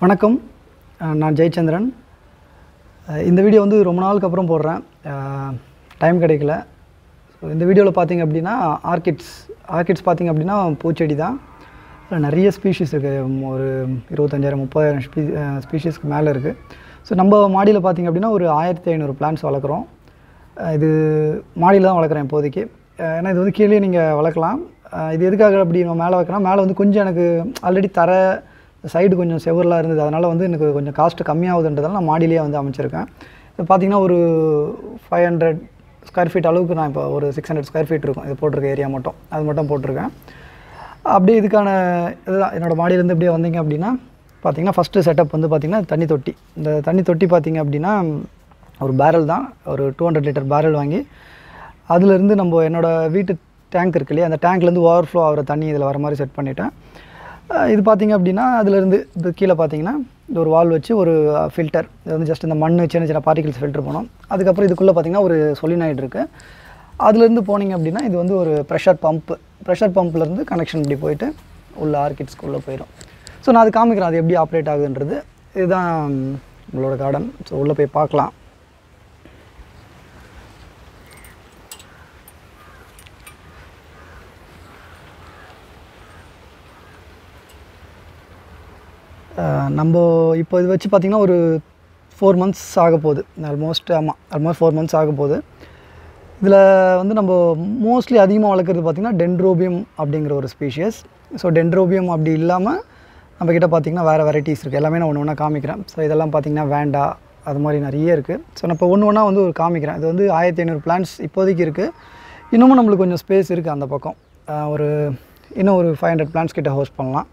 வணக்கம் அஹ் நான் ஜெயச்சந்திரன் அஹ் இந்த வீடியோ வந்து ரொம்ப நாளுக்கு அப்புறம் போடுறேன் டைம் கிடைக்கல ஸோ இந்த வீடியோவில் பார்த்தீங்க அப்படின்னா ஆர்கிட்ஸ் ஆர்கிட்ஸ் பார்த்தீங்க அப்படின்னா பூச்செடி தான் அதில் நிறைய ஸ்பீஷிஸ் இருக்குது ஒரு இருபத்தஞ்சாயிரம் முப்பதாயிரம் ஸ்பீ ஸ்பீஷிஸ்க்கு மேலே இருக்குது ஸோ நம்ம மாடியில் பார்த்தீங்க அப்படின்னா ஒரு ஆயிரத்தி ஐநூறு பிளான்ஸ் வளர்க்குறோம் அஹ் இது மாடியில் தான் வளர்க்குறேன் இப்போதைக்கு அஹ் ஏன்னா இது வந்து கீழே நீங்கள் வளர்க்கலாம் அஹ் இது எதுக்காக அப்படி நம்ம மேலே வைக்கிறோம் மேலே வந்து கொஞ்சம் எனக்கு ஆல்ரெடி தர சைடு கொஞ்சம் செவர்லாம் இருந்தது அதனால் வந்து எனக்கு கொஞ்சம் காஸ்ட்டு கம்மியாகுதுன்றதால நான் மாடியிலேயே வந்து அமைச்சிருக்கேன் இப்போ பார்த்தீங்கன்னா ஒரு ஃபைவ் ஹண்ட்ரட் ஸ்கொயர் ஃபீட் அளவுக்கு நான் இப்போ ஒரு சிக்ஸ் ஹண்ட்ரட் ஸ்கொயர் ஃபீட் இருக்கும் இது போட்டிருக்க ஏரியா மட்டும் அது மட்டும் போட்டிருக்கேன் அப்படியே இதுக்கான இதுதான் என்னோடய மாடியிலேருந்து இப்படியே வந்தீங்க அப்படின்னா பார்த்தீங்கன்னா ஃபஸ்ட்டு செட்டப் வந்து பார்த்திங்கன்னா தண்ணி தொட்டி இந்த தண்ணி தொட்டி பார்த்தீங்க அப்படின்னா ஒரு பேரல் தான் ஒரு டூ ஹண்ட்ரட் லிட்டர் பேரல் வாங்கி அதுலேருந்து நம்ம என்னோடய வீட்டு டேங்க் இருக்கு இல்லையா அந்த டேங்க்லேருந்து ஓவர்ஃப்ளோ ஆகிற தண்ணி இதில் வர மாதிரி செட் பண்ணிட்டேன் அஹ் இது பார்த்தீங்க அப்படின்னா அதுலேருந்து இது கீழே பார்த்தீங்கன்னா இது ஒரு வால் வச்சு ஒரு ஃபில்டர் இது வந்து ஜஸ்ட் இந்த மண் சின்ன சின்ன பார்ட்டிகல்ஸ் ஃபில்டர் பண்ணோம் அதுக்கப்புறம் இதுக்குள்ளே பார்த்தீங்கன்னா ஒரு சொலினாய்டு இருக்குது அதுலேருந்து போனீங்க அப்படின்னா இது வந்து ஒரு ப்ரெஷர் பம்ப்பு ப்ரெஷர் பம்ப்லேருந்து கனெக்ஷன் இப்படி போயிட்டு உள்ள ஆர்கிட்ஸ்குள்ளே போயிடும் ஸோ நான் அது காமிக்கிறேன் அது எப்படி ஆப்ரேட் ஆகுதுன்றது இதுதான் நம்மளோட கார்டன் ஸோ உள்ளே போய் பார்க்கலாம் அஹ் நம்ம இப்போ இது வச்சு பார்த்திங்கன்னா ஒரு ஃபோர் மந்த்ஸ் ஆக போகுது ஆல்மோஸ்ட் ஆமாம் ஆல்மோஸ்ட் ஃபோர் மந்த்ஸ் ஆக போகுது இதில் வந்து நம்ம மோஸ்ட்லி அதிகமாக வளர்க்குறது பார்த்திங்கன்னா டென்ட்ரோபியம் அப்படிங்கிற ஒரு ஸ்பீஷியஸ் ஸோ டென்ட்ரோபியம் அப்படி இல்லாமல் நம்மக்கிட்ட பார்த்திங்கன்னா வேறு வெரைட்டிஸ் இருக்குது எல்லாமே நான் ஒன்று ஒன்றா காமிக்கிறேன் ஸோ இதெல்லாம் பார்த்திங்கன்னா வேண்டா அது மாதிரி நிறைய இருக்குது ஸோ நான் இப்போ ஒன்று ஒன்றா வந்து ஒரு காமிக்கிறேன் இது வந்து ஆயிரத்தி ஐநூறு பிளான்ஸ் இப்போதைக்கு இருக்குது இன்னமும் நம்மளுக்கு கொஞ்சம் ஸ்பேஸ் இருக்குது அந்த பக்கம் அஹ் ஒரு இன்னும் ஒரு ஃபைவ் ஹண்ட்ரட் பிளான்ஸ் கிட்ட ஹோஸ்ட் பண்ணலாம்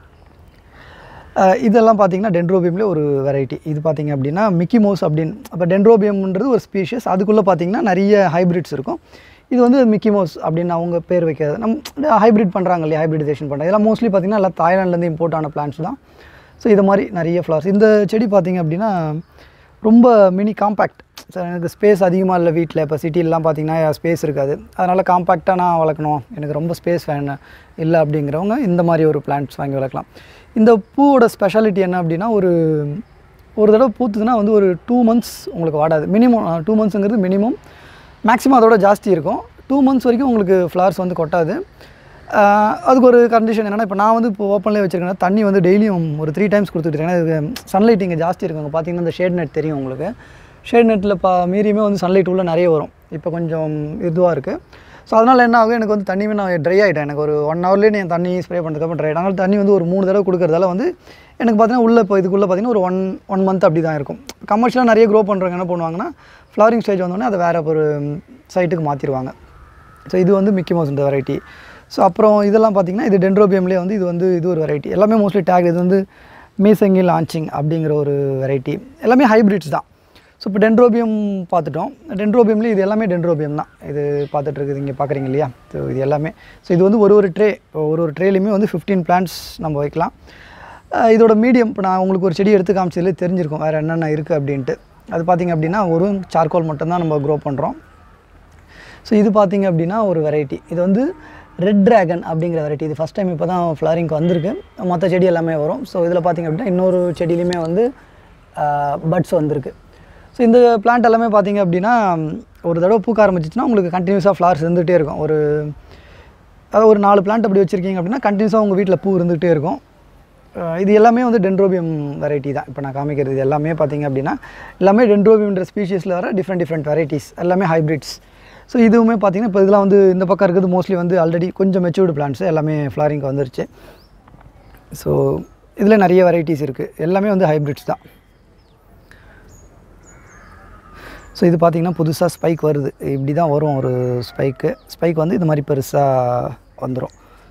அஹ் இதெல்லாம் பார்த்தீங்கன்னா டென்ட்ரோபியம்லேயே ஒரு வெரைட்டி இது பார்த்தீங்க அப்படின்னா மிக்கி மவுஸ் அப்படின்னு அப்போ டென்ட்ரோபியம்ன்றது ஒரு ஸ்பீஷியஸ் அதுக்குள்ளே பார்த்தீங்கன்னா நிறைய ஹைப்ரிட்ஸ் இருக்கும் இது வந்து மிக்கி மவுஸ் அப்படின்னு அவங்க பேர் வைக்கிறது நம்ம ஹைப்ரிட் பண்ணுறாங்க இல்லையா ஹைப்ரிடைசேஷன் பண்ணுறாங்க இதெல்லாம் மோஸ்ட்லி பார்த்தீங்கன்னா எல்லாம் தாய்லாண்ட்லேருந்து இம்போர்ட் ஆன பிளான்ஸ் தான் ஸோ இது மாதிரி நிறைய ஃப்ளவர்ஸ் இந்த செடி பார்த்தீங்க அப்படின்னா ரொம்ப மினி காம்பேக்ட் ஸோ எனக்கு ஸ்பேஸ் அதிகமாக இல்லை வீட்டில் இப்போ சிட்டிலலாம் பார்த்தீங்கன்னா ஸ்பேஸ் இருக்காது அதனால் காம்பேக்டாக நான் வளர்க்கணும் எனக்கு ரொம்ப ஸ்பேஸ் வேணும் இல்லை அப்படிங்கிறவங்க இந்த மாதிரி ஒரு பிளான்ட்ஸ் வாங்கி வளர்க்கலாம் இந்த பூவோட ஸ்பெஷாலிட்டி என்ன அப்படின்னா ஒரு ஒரு தடவை பூத்துதுன்னா வந்து ஒரு டூ மந்த்ஸ் உங்களுக்கு வாடாது மினிமம் டூ மந்த்ஸுங்கிறது மினிமம் மேக்ஸிமம் அதோட ஜாஸ்தி இருக்கும் டூ மந்த்ஸ் வரைக்கும் உங்களுக்கு ஃப்ளவர்ஸ் வந்து கொட்டாது ஆஹ் அதுக்கு ஒரு கண்டிஷன் என்னென்னா இப்போ நான் வந்து இப்போ ஓப்பன்லேயே வச்சுருக்கேன் தண்ணி வந்து டெய்லியும் ஒரு த்ரீ டைம்ஸ் கொடுத்துட்டு இருக்கேன் ஏன்னா இது சன்லைட் இங்கே ஜாஸ்தி இருக்குங்க பார்த்தீங்கன்னா இந்த ஷேட் நெட் தெரியும் உங்களுக்கு ஷேட் நெட்டில் பா மீறியுமே வந்து சன்லைட் உள்ள நிறைய வரும் இப்போ கொஞ்சம் இதுவாக இருக்குது ஸோ அதனால் என்ன ஆகும் எனக்கு வந்து தண்ணியுமே நான் ட்ரை ஆகிட்டேன் எனக்கு ஒரு ஒன் ஹவர்லேயே நீ தண்ணி ஸ்ப்ரே பண்ணுறதுக்கப்புறம் ட்ரை ஆகிடும் அதனால் தண்ணி வந்து ஒரு மூணு தடவை கொடுக்குறதால வந்து எனக்கு பார்த்தீங்கன்னா உள்ளே இப்போ இதுக்குள்ளே பார்த்தீங்கன்னா ஒரு ஒன் ஒன் மந்த் அப்படி தான் இருக்கும் கமர்ஷியலாக நிறைய க்ரோ பண்ணுறவங்க என்ன பண்ணுவாங்கன்னா ஃப்ளவரிங் ஸ்டேஜ் வந்தோடனே அதை வேறு ஒரு சைட்டுக்கு மாற்றிடுவாங்க ஸோ இது வந்து மிக்கி மவுஸ் இந்த வெரைட்டி ஸோ அப்புறம் இதெல்லாம் பார்த்தீங்கன்னா இது டென்ட்ரோபியம்லேயே வந்து இது வந்து இது ஒரு வெரைட்டி எல்லாமே மோஸ்ட்லி டேக் இது வந்து மீசங்கி லான்ச்சிங் அப்படிங்கிற ஒரு வெரைட்டி எல்லாமே ஹைப்ரிட்ஸ் தான் ஸோ இப்போ டென்ட்ரோபியம் பார்த்துட்டோம் டென்ட்ரோபியம்லேயே இது எல்லாமே டென்ட்ரோபியம் தான் இது பார்த்துட்டு இருக்குது இங்கே பார்க்குறீங்க இல்லையா ஸோ இது எல்லாமே ஸோ இது வந்து ஒரு ஒரு ட்ரே ஒரு ஒரு ட்ரேலையுமே வந்து ஃபிஃப்டீன் பிளான்ட்ஸ் நம்ம வைக்கலாம் அஹ் இதோட மீடியம் இப்போ நான் உங்களுக்கு ஒரு செடி எடுத்து காமிச்சதுலே தெரிஞ்சிருக்கும் வேறு என்னென்ன இருக்குது அப்படின்ட்டு அது பார்த்திங்க அப்படின்னா ஒரு சார்கோல் மட்டும்தான் நம்ம க்ரோ பண்ணுறோம் ஸோ இது பார்த்தீங்க அப்படின்னா ஒரு வெரைட்டி இது வந்து ரெட் டிராகன் அப்படிங்கிற வெரைட்டி இது ஃபஸ்ட் டைம் இப்போ தான் ஃப்ளவரிங்க்கு வந்திருக்கு மற்ற செடி எல்லாமே வரும் ஸோ இதில் பார்த்தீங்க அப்படின்னா இன்னொரு செடியிலையுமே வந்து பட்ஸ் வந்திருக்கு ஸோ இந்த பிளான்ட் எல்லாமே பார்த்தீங்க அப்படின்னா ஒரு தடவை பூக்க ஆரம்பிச்சிச்சுன்னா உங்களுக்கு கண்டினியூஸாக ஃப்ளவர்ஸ் இருந்துகிட்டே இருக்கும் ஒரு அதாவது ஒரு நாலு பிளான்ட் அப்படி வச்சுருக்கீங்க அப்படின்னா கண்டினியூஸாக உங்கள் வீட்டில் பூ இருந்துகிட்டே இருக்கும் அஹ் இது எல்லாமே வந்து டென்ட்ரோபியம் வெரைட்டி தான் இப்போ நான் காமிக்கிறது இது எல்லாமே பார்த்தீங்க அப்படின்னா எல்லாமே டென்ட்ரோபியம்ன்ற ஸ்பீஷீஸில் வர டிஃப்ரெண்ட் டிஃப்ரெண்ட் வெரைட்டிஸ் எல்லாமே ஹைப்ரிட்ஸ் ஸோ இதுவுமே பார்த்தீங்கன்னா இப்போ இதெல்லாம் வந்து இந்த பக்கம் இருக்கிறது மோஸ்ட்லி வந்து ஆல்ரெடி கொஞ்சம் மெச்சூர்டு பிளான்ட்ஸ் எல்லாமே ஃப்ளாரிங்க்கு வந்துருச்சு ஸோ இதில் நிறைய வெரைட்டிஸ் இருக்குது எல்லாமே வந்து ஹைப்ரிட்ஸ் தான் ஸோ இது பார்த்தீங்கன்னா புதுசாக ஸ்பைக் வருது இப்படி தான் வரும் ஒரு ஸ்பைக்கு ஸ்பைக் வந்து இது மாதிரி பெருசாக வந்துடும்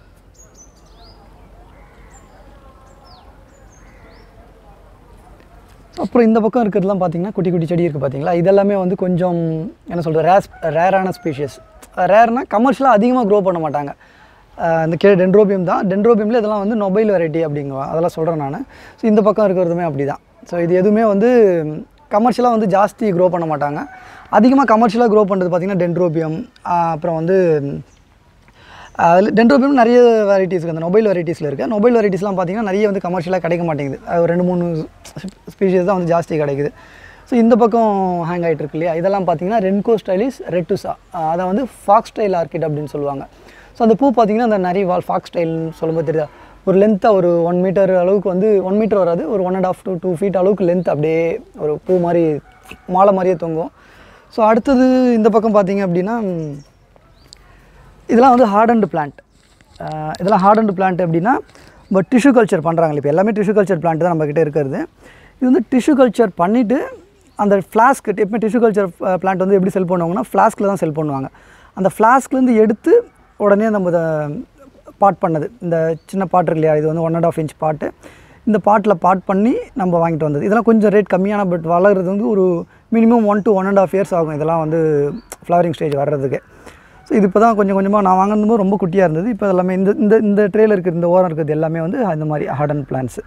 அப்புறம் இந்த பக்கம் இருக்கிறதுலாம் பார்த்தீங்கன்னா குட்டி குட்டி செடி இருக்குது பார்த்தீங்களா இதெல்லாமே வந்து கொஞ்சம் என்ன சொல்கிறது ரேஸ் ரேரான ஸ்பீஷியஸ் ரேர்னா கமர்ஷியலாக அதிகமாக க்ரோ பண்ண மாட்டாங்க அஹ் இந்த கே டென்ட்ரோபியம் தான் டென்ட்ரோபியமில் இதெல்லாம் வந்து நொபைல் வெரைட்டி அப்படிங்குவேன் அதெல்லாம் சொல்கிறேன் நான் ஸோ இந்த பக்கம் இருக்கிறதுமே அப்படி தான் ஸோ இது எதுவுமே வந்து கமர்ஷியலாக வந்து ஜாஸ்தி க்ரோ பண்ண மாட்டாங்க அதிகமாக கமர்ஷியலாக க்ரோ பண்ணுறது பார்த்திங்கன்னா டென்ட்ரோபியம் அப்புறம் வந்து அதில் டென்ட்ரோபியம் நிறைய வெரைட்டிஸ் இருக்குது அந்த மொபைல் வெரைட்டிஸில் இருக்குது மொபைல் வெரைட்டிஸ்லாம் பார்த்தீங்கன்னா நிறைய வந்து கமர்ஷியலாக கிடைக்க மாட்டேங்குது அது ஒரு ரெண்டு மூணு ஸ்பீஷியஸ் தான் வந்து ஜாஸ்தி கிடைக்குது ஸோ இந்த பக்கம் ஹேங் ஆகிட்டு இருக்கு இல்லையா இதெல்லாம் பார்த்தீங்கன்னா ரென்கோ ஸ்டைலிஸ் ரெட்டுசா அதை வந்து ஃபாக்ஸ் ஸ்டைல் ஆர்கிட் அப்படின்னு சொல்லுவாங்க ஸோ அந்த பூ பார்த்தீங்கன்னா அந்த நிறைய வால் ஃபாக்ஸ் ஸ்டைல்னு சொல்லும்போது தெரியுதா ஒரு லென்த்தாக ஒரு ஒன் மீட்டர் அளவுக்கு வந்து ஒன் மீட்டர் வராது ஒரு one and half two two feet அளவுக்கு லென்த் அப்படியே ஒரு பூ மாதிரி மாலை மாதிரியே தொங்கும் ஸோ அடுத்தது இந்த பக்கம் பார்த்தீங்க அப்படின்னா ம், இதெல்லாம் வந்து ஹார்டன்டு பிளான்ட் இதெல்லாம் ஹார்டன்டு பிளான்ட் அப்படின்னா இப்போ டிஷ்யூ கல்ச்சர் பண்ணுறாங்க இப்போ எல்லாமே டிஷ்யூ கல்ச்சர் பிளான்ட் தான் நம்மக்கிட்ட இருக்கிறது இது வந்து டிஷ்யூ கல்ச்சர் பண்ணிவிட்டு அந்த ஃப்ளாஸ்க்கு எப்பவுமே டிஷ்யூ கல்ச்சர் பிளான்ட் வந்து எப்படி செல் பண்ணுவாங்கன்னா ஃப்ளாஸ்கில் தான் செல் பண்ணுவாங்க அந்த ஃப்ளாஸ்க்லேருந்து எடுத்து உடனே நம்ம இதை பாட் பண்ணது இந்த சின்ன பாட் இருக்கு இல்லையா இது வந்து ஒன் அண்ட் ஆஃப் இன்ச் பாட்டு இந்த பாட்டில் பாட் பண்ணி நம்ம வாங்கிட்டு வந்தது இதெல்லாம் கொஞ்சம் ரேட் கம்மியான பட் வளர்கிறது வந்து ஒரு minimum one to one and half years ஆகும் இதெல்லாம் வந்து ஃப்ளவரிங் ஸ்டேஜ் வர்றதுக்கு ஸோ இது இப்போ தான் கொஞ்சம் கொஞ்சமாக நான் வாங்கினது ரொம்ப குட்டியாக இருந்தது இப்போ எல்லாமே இந்த இந்த இந்த ட்ரேல இருக்கிற இந்த ஓரம் இருக்கிறது எல்லாமே வந்து இந்த மாதிரி ஹார்டன் பிளான்ட்ஸு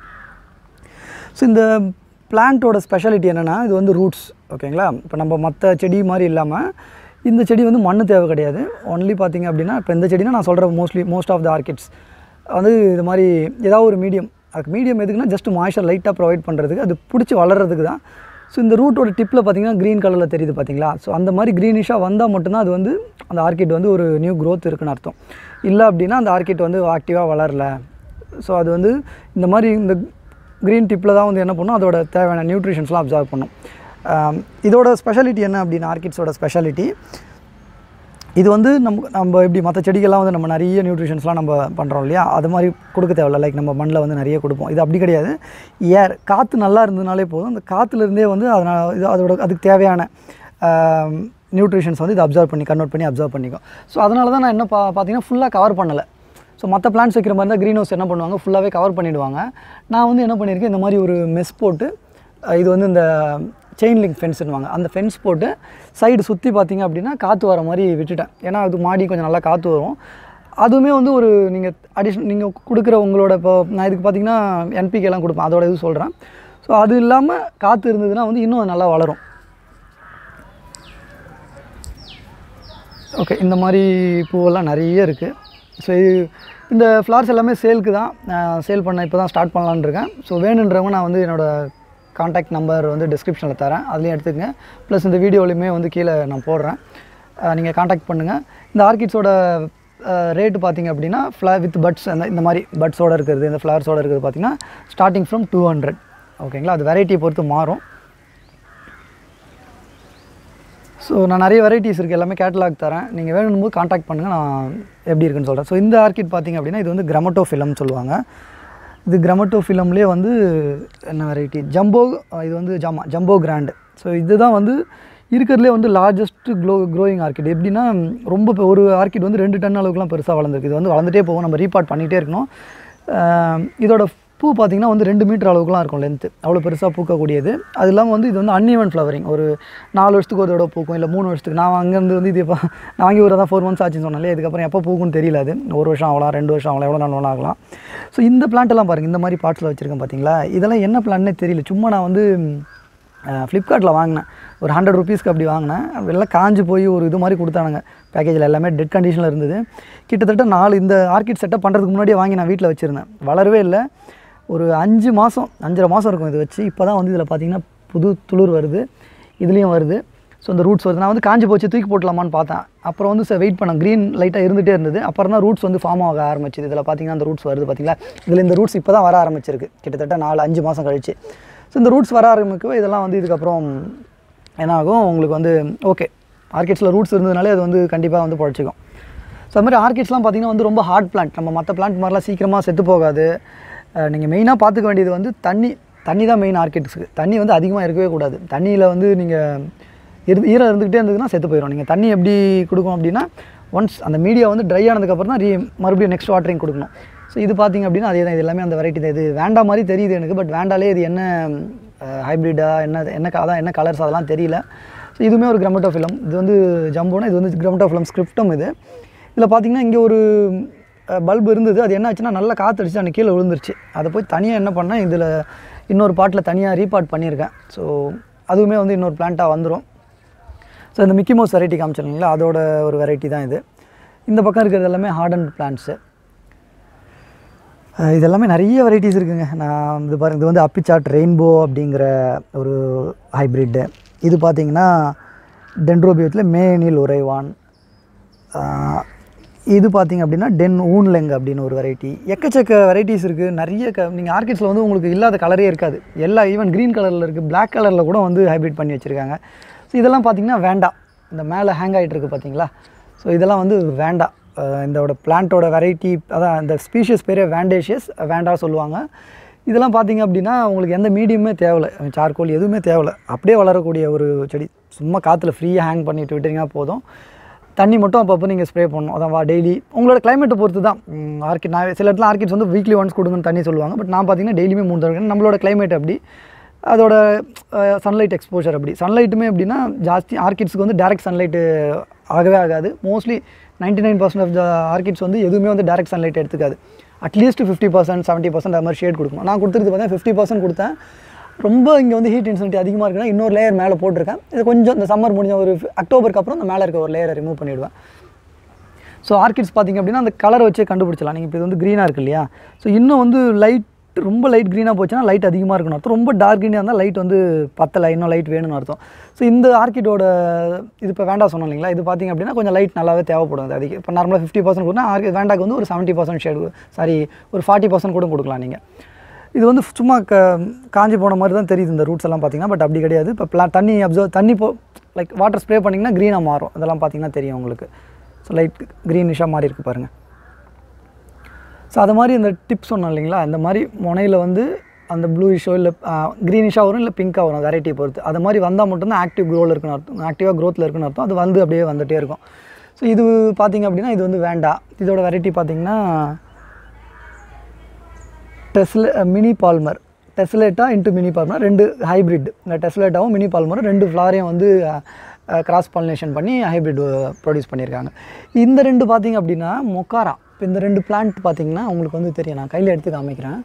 ஸோ இந்த பிளான்ட்டோட ஸ்பெஷாலிட்டி என்னென்னா இது வந்து ரூட்ஸ் ஓகேங்களா இப்போ நம்ம மற்ற செடி மாதிரி இல்லாமல் இந்த செடி வந்து மண் தேவை கிடையாது ஒன்லி பார்த்தீங்க அப்படின்னா இப்போ இந்த செடினா நான் சொல்கிற mostly most of the orchids வந்து இது மாதிரி ஏதாவது ஒரு மீடியம் அதுக்கு மீடியம் எதுக்குன்னா ஜஸ்ட் மாய்ச்சர் லைட்டாக ப்ரொவைட் பண்ணுறதுக்கு அது பிடிச்சி வளர்கிறதுக்கு தான் ஸோ இந்த ரூட்டோட டிப்பில் பார்த்தீங்கன்னா க்ரீன் கலரில் தெரியுது பார்த்தீங்களா ஸோ அந்த மாதிரி க்ரீனிஷாக வந்தால் மட்டும்தான் அது வந்து அந்த ஆர்கிட் வந்து ஒரு நியூ growth இருக்குன்னு அர்த்தம் இல்லை அப்படின்னா அந்த ஆர்கிட் வந்து ஆக்டிவாக வளரல ஸோ அது வந்து இந்த மாதிரி இந்த க்ரீன் டிப்பில் தான் வந்து என்ன பண்ணும் அதோட தேவையான நியூட்ரிஷன்ஸ்லாம் அப்சர்வ் பண்ணும் ஆம், இதோட ஸ்பெஷாலிட்டி என்ன அப்படின்னு ஆர்கிட்ஸோட ஸ்பெஷாலிட்டி இது வந்து நம்ம நம்ம இப்படி மற்ற செடிகள்லாம் வந்து நம்ம நிறைய நியூட்ரிஷன்ஸ்லாம் நம்ம பண்ணுறோம் இல்லையா அது மாதிரி கொடுக்க தேவையில்ல லைக் நம்ம மண்ணில் வந்து நிறைய கொடுப்போம் இது அப்படி கிடையாது ஏர் காற்று நல்லா இருந்ததுனாலே போதும் அந்த காற்றுலேருந்தே வந்து அதனால் இது அதோட அதுக்கு தேவையான நியூட்ரிஷன்ஸ் வந்து இது அப்சர்வ் பண்ணி கன்வெர்ட் பண்ணி அப்சர்வ் பண்ணிக்கும் ஸோ அதனால தான் நான் என்ன பா பார்த்தீங்கன்னா ஃபுல்லாக கவர் பண்ணலை ஸோ மற்ற பிளான்ஸ் வைக்கிற மாதிரி தான் க்ரீன் ஹவுஸ் என்ன பண்ணுவாங்க ஃபுல்லாகவே கவர் பண்ணிவிடுவாங்க நான் வந்து என்ன பண்ணியிருக்கேன் இந்த மாதிரி ஒரு மெஸ் போட்டு அஹ் இது வந்து இந்த செயின் லிங்க் ஃபென்ஸ்னுவாங்க அந்த ஃபென்ஸ் போட்டு சைடு சுற்றி பார்த்தீங்க அப்படின்னா காற்று வர மாதிரி விட்டுட்டேன் ஏன்னா அது மாடி கொஞ்சம் நல்லா காற்று வரும் அதுவுமே வந்து ஒரு நீங்கள் அடிஷன் நீங்கள் கொடுக்குற உங்களோட இப்போ நான் இதுக்கு பார்த்தீங்கன்னா என்பிகேலாம் கொடுப்பேன் அதோட இது சொல்கிறேன் ஸோ அது இல்லாமல் காற்று இருந்ததுன்னா வந்து இன்னும் அது நல்லா வளரும் ஓகே இந்த மாதிரி பூவெல்லாம் நிறைய இருக்குது ஸோ இது இந்த ஃப்ளவர்ஸ் எல்லாமே சேலுக்கு தான் சேல் பண்ண இப்போ தான் ஸ்டார்ட் பண்ணலான்னு இருக்கேன் ஸோ வேணுன்றவங்க நான் வந்து என்னோடய காண்டாக்ட் நம்பர் வந்து டிஸ்கிரிப்ஷனில் தரேன் அதுலேயும் எடுத்துக்கங்க ப்ளஸ் இந்த வீடியோலையுமே வந்து கீழே நான் போடுறேன் நீங்கள் காண்டாக்ட் பண்ணுங்கள் இந்த ஆர்கிட்ஸோட ரேட்டு பார்த்தீங்க அப்படின்னா ஃப்ளா வித் பட்ஸ் அந்த இந்த மாதிரி பட்ஸோட இருக்கிறது இந்த ஃப்ளவர்ஸோட இருக்கிறது பார்த்தீங்கன்னா ஸ்டார்டிங் ஃப்ரம் டூ ஹண்ட்ரட் ஓகேங்களா அது வெரைட்டியை பொறுத்து மாறும் ஸோ நான் நிறைய வெரைட்டிஸ் இருக்குது எல்லாமே கேட்டலாக் தரேன் நீங்கள் வேணும்போது காண்டாக்ட் பண்ணுங்கள் நான் எப்படி இருக்குன்னு சொல்கிறேன் ஸோ இந்த ஆர்கிட் பார்த்தீங்க அப்படின்னா இது வந்து கிரமட்டோ ஃபிலம் சொல்லுவாங்க இது கிரமட்டோ ஃபிலம்லேயே வந்து என்ன வெரைட்டி ஜம்போ இது வந்து ஜாமா ஜம்போ கிராண்டு ஸோ இதுதான் வந்து இருக்கிறதுலே வந்து லார்ஜஸ்ட் க்ளோ க்ரோயிங் ஆர்கிட் எப்படின்னா ரொம்ப பெ- ஒரு ஆர்கிட் வந்து ரெண்டு டன் அளவுக்குலாம் பெருசாக வளர்ந்துருக்கு இது வந்து வளர்ந்துட்டே போகும் நம்ம ரீபார்ட் பண்ணிகிட்டே இருக்கணும் ஆஹ் இதோட பூ பார்த்திங்கன்னா வந்து ரெண்டு மீட்டர் அளவுக்குலாம் இருக்கும் லென்த்து அவ்வளோ பெருசாக பூக்கக்கூடியது அது இல்லாமல் வந்து இது வந்து அன்இவன் ஃப்ளவரிங் ஒரு நாலு வருஷத்துக்கு ஒரு தடவை பூக்கும் இல்லை மூணு வருஷத்துக்கு நான் அங்கேருந்து வந்து இது இப்போ நான் வாங்கி ஒரு தான் ஃபோர் மந்த்ஸ் ஆச்சுன்னு சொன்னாலே இதுக்கப்புறம் எப்போ பூக்கும்னு தெரியல அது ஒரு வருஷம் ஆகலாம் ரெண்டு வருஷம் ஆகலாம் எவ்வளோ நாள் வேணாலும் ஆகலாம் ஸோ இந்த plant எல்லாம் பாருங்கள் இந்த மாதிரி பாட்ஸில் வச்சுருக்கேன் பார்த்தீங்களா இதெல்லாம் என்ன பிளான்னே தெரியல சும்மா நான் வந்து ஃப்ளிப்கார்ட்டில் வாங்கினேன் ஒரு ஹண்ட்ரட் ருபீஸ்க்கு அப்படி வாங்கினேன் எல்லாம் காஞ்சு போய் ஒரு இது மாதிரி கொடுத்தானுங்க பேக்கேஜில் எல்லாமே டெட் கண்டிஷனில் இருந்தது கிட்டத்தட்ட நாலு இந்த ஆர்கிட் செட்டப் பண்ணுறதுக்கு முன்னாடியே வாங்கி நான் வீட்டில் வச்சுருந்தேன் வளரவே இல்லை ஒரு அஞ்சு மாதம் அஞ்சரை மாதம் இருக்கும் இது வச்சு இப்போ தான் வந்து இதில் பார்த்தீங்கன்னா புது துளிர் வருது இதுலேயும் வருது ஸோ இந்த ரூட்ஸ் வருது நான் வந்து காஞ்சி போச்சு தூக்கி போட்டலாமான்னு பார்த்தேன் அப்புறம் வந்து சார் வெயிட் பண்ணேன் க்ரீன் லைட்டாக இருந்துகிட்டே இருந்தது அப்புறம் தான் ரூட்ஸ் வந்து ஃபார்ம் ஆக ஆரம்பிச்சுது இதில் பார்த்தீங்கன்னா அந்த ரூட்ஸ் வருது பார்த்தீங்களா இதில் இந்த ரூட்ஸ் இப்போ தான் வர ஆரம்பிச்சிருக்கு கிட்டத்தட்ட நாலு அஞ்சு மாதம் கழிச்சு ஸோ இந்த ரூட்ஸ் வர ஆரம்பிக்கவே இதெல்லாம் வந்து இதுக்கப்புறம் என்ன ஆகும் உங்களுக்கு வந்து ஓகே ஆர்கிட்ஸில் ரூட்ஸ் இருந்ததுனாலே அது வந்து கண்டிப்பாக வந்து பொழைச்சிக்கும் ஸோ அது மாதிரி ஆர்கிட்ஸ்லாம் பார்த்தீங்கன்னா வந்து ரொம்ப ஹார்ட் பிளான்ட் நம்ம மற்ற பிளான்ட் மாதிரிலாம் சீக்கிரமாக செத்து போகாது நீங்கள் மெயினாக பார்த்துக்க வேண்டியது வந்து தண்ணி தண்ணி தான் மெயின் ஆர்கிட்ஸுக்கு தண்ணி வந்து அதிகமாக இருக்கவே கூடாது தண்ணியில் வந்து நீங்கள் இரு ஈரம் இருந்துக்கிட்டே இருந்ததுன்னா செத்து போயிடும் நீங்கள் தண்ணி எப்படி கொடுக்கும் அப்படின்னா ஒன்ஸ் அந்த மீடியா வந்து ட்ரை ஆனதுக்கப்புறம் தான் ரீ மறுபடியும் நெக்ஸ்ட் வாட்டரிங் கொடுக்கணும் ஸோ இது பார்த்தீங்க அப்படின்னா அதே தான் இது எல்லாமே அந்த வெரைட்டி தான் இது வேண்டா மாதிரி தெரியுது எனக்கு பட் வேண்டாலே இது என்ன ஹைப்ரிட்டா என்ன என்ன க- அதான் என்ன கலர்ஸ் அதெல்லாம் தெரியல ஸோ இதுவுமே ஒரு கிரமட்டோ ஃபிலம் இது வந்து ஜம்போனா இது வந்து கிரமட்டோ ஃபிலம் ஸ்கிரிப்டம் இது இதில் பார்த்தீங்கன்னா இங்கே ஒரு பல்பு இருந்தது அது என்ன ஆச்சுன்னா நல்லா காற்றடிச்சு அன்றைக்கி கீழே விழுந்துருச்சு அதை போய் தனியாக என்ன பண்ணேன் இதில் இன்னொரு பாட்டில் தனியாக ரீபார்ட் பண்ணியிருக்கேன் ஸோ அதுவுமே வந்து இன்னொரு பிளான்ட்டாக வந்துடும் ஸோ இந்த மிக்கி மவுஸ் வெரைட்டி காமிச்சிருந்தீங்களா அதோட ஒரு வெரைட்டி தான் இது இந்த பக்கம் இருக்கிறது எல்லாமே ஹார்டன் பிளான்ட்ஸு இது எல்லாமே நிறைய வெரைட்டிஸ் இருக்குங்க நான் இது பாருங்க இது வந்து அப்பிச்சாட் ரெயின்போ அப்படிங்கிற ஒரு ஹைப்ரிட்டு இது பார்த்தீங்கன்னா டென்ட்ரோபியத்தில் மேனில் உறைவான் ஆஹ் இது பார்த்தீங்க அப்படின்னா டென் ஊன்லெங் அப்படின்னு ஒரு வெரைட்டி எக்கச்சக்க வெரைட்டிஸ் இருக்குது நிறைய க நீங்கள் ஆர்கிட்ஸில் வந்து உங்களுக்கு இல்லாத கலரே இருக்காது எல்லா ஈவன் க்ரீன் கலரில் இருக்குது Black கலரில் கூட வந்து ஹைப்ரிட் பண்ணி வச்சுருக்காங்க ஸோ இதெல்லாம் பார்த்தீங்கன்னா வேண்டாம் இந்த மேலே ஹேங் ஆகிட்டு இருக்கு பார்த்தீங்களா ஸோ இதெல்லாம் வந்து வேண்டாம் அஹ் இதோட பிளான்ட்டோட வெரைட்டி அதான் இந்த ஸ்பீஷியஸ் பேரே வேண்டேஷியஸ் வேண்டா சொல்லுவாங்க இதெல்லாம் பார்த்தீங்க அப்படின்னா உங்களுக்கு எந்த மீடியமே தேவையில்ல சார்கோல் எதுவுமே தேவையில்ல அப்படியே வளரக்கூடிய ஒரு செடி சும்மா காற்றுல ஃப்ரீயாக ஹேங் பண்ணிட்டு விட்டீங்கன்னா போதும் தண்ணி மட்டும் அப்பப்போ நீங்கள் ஸ்ப்ரே பண்ணணும் அதான் வா டெய்லி உங்களோட கிளைமேட்டை பொறுத்து தான் ஆர்கிட் நான் சில இடத்துல ஆர்கிட்ஸ் வந்து வீக்லி ஒன்ஸ் கொடுங்கன்னு தண்ணி சொல்லுவாங்க பட் நான் பார்த்தீங்கன்னா டெய்லியுமே மூணு தடவை நம்மளோட கிளைமேட் அப்படி அதோட சன்லைட் எக்ஸ்போஷர் அப்படி சன்லைட்டுமே எப்படின்னா ஜாஸ்தி ஆர்கிட்ஸ்க்கு வந்து டேரக்ட் சன்லைட்டு ஆகவே ஆகாது mostly 99% nine percent of the orchids வந்து எதுவுமே வந்து டேரக்ட் சன்லைட் எடுத்துக்காது at least fifty percent seventy percent அது மாதிரி ஷேட் கொடுக்கும் நான் கொடுத்துருக்கு பார்த்தா ஃபிஃப்டி பர்சன்ட் கொடுத்தேன் ரொம்ப இங்கே வந்து ஹீட் இன்சென்சிட்டி அதிகமாக இருக்குன்னா இன்னொரு லேயர் மேலே போட்டிருக்கேன் இது கொஞ்சம் இந்த சம்மர் முடிஞ்ச ஒரு அக்டோபருக்கு அப்புறம் இந்த மேலே இருக்க ஒரு லேயரை ரிமூவ் பண்ணிவிடுவேன் ஸோ ஆர்கிட்ஸ் பார்த்தீங்க அப்படின்னா அந்த கலரை வச்சே கண்டுபிடிச்சலாம் நீங்கள் இப்போ இது வந்து க்ரீனாக இருக்கு இல்லையா ஸோ இன்னும் வந்து லைட் ரொம்ப லைட் க்ரீனாக போச்சுன்னா லைட் அதிகமாக இருக்குன்னு அர்த்தம் ரொம்ப டார்க் க்ரீனாக இருந்தால் லைட் வந்து பத்தலை இன்னும் லைட் வேணும்னு அர்த்தம் ஸோ இந்த ஆர்கிட்டோட இது இப்போ வேண்டாம் சொன்னோம் இல்லைங்களா இது பார்த்தீங்க அப்படின்னா கொஞ்சம் லைட் நல்லாவே தேவைப்படும் அது அதிகம் இப்போ நார்மலாக ஃபிஃப்டி பர்சன்ட் கொடுத்தா ஆர்கி வேண்டாக்கு வந்து ஒரு செவன்ட்டி பர்சன்ட் ஷேடு சாரி ஒரு ஃபார்ட்டி பர்சன்ட் கூட கொடுக்கலாம் நீங்கள் இது வந்து சும்மா க காஞ்சி போன மாதிரி தான் தெரியுது இந்த ரூட்ஸ் எல்லாம் பார்த்தீங்கன்னா பட் அப்படி கிடையாது இப்போ பிளா தண்ணி அப்சர்வ் தண்ணி போ லைக் வாட்டர் ஸ்ப்ரே பண்ணிங்கன்னா க்ரீனாக மாறும் இதெல்லாம் பார்த்தீங்கன்னா தெரியும் உங்களுக்கு ஸோ லைட் க்ரீனிஷாக மாறி இருக்கு பாருங்கள் ஸோ அது மாதிரி இந்த டிப்ஸ் சொன்னோம் இல்லைங்களா இந்த மாதிரி முனையில் வந்து அந்த ப்ளூயிஷோ இல்லை க்ரீனிஷாக வரும் இல்லை பிங்காக வரும் வெரைட்டியை பொறுத்து அது மாதிரி வந்தால் மட்டும்தான் ஆக்டிவ் க்ரோவில் இருக்குன்னு அர்த்தம் ஆக்டிவாக க்ரோத்தில் இருக்குன்னு அர்த்தம் அது வந்து அப்படியே வந்துகிட்டே இருக்கும் ஸோ இது பார்த்தீங்க அப்படின்னா இது வந்து வேண்டாம் இதோட வெரைட்டி பார்த்தீங்கன்னா டெஸ்ல mini palmer tessellata into mini palmer ரெண்டு ஹைப்ரிட் இந்த டெஸ்லேட்டாவும் மினி பால்மரும் ரெண்டு ஃப்ளாரையும் வந்து கிராஸ் பாலினேஷன் பண்ணி ஹைப்ரிட் ப்ரொடியூஸ் பண்ணியிருக்காங்க இந்த ரெண்டு பார்த்தீங்க அப்படின்னா மொக்காரா இப்போ இந்த ரெண்டு பிளான்ட் பார்த்தீங்கன்னா உங்களுக்கு வந்து தெரியும் நான் கையில் எடுத்து காமிக்கிறேன்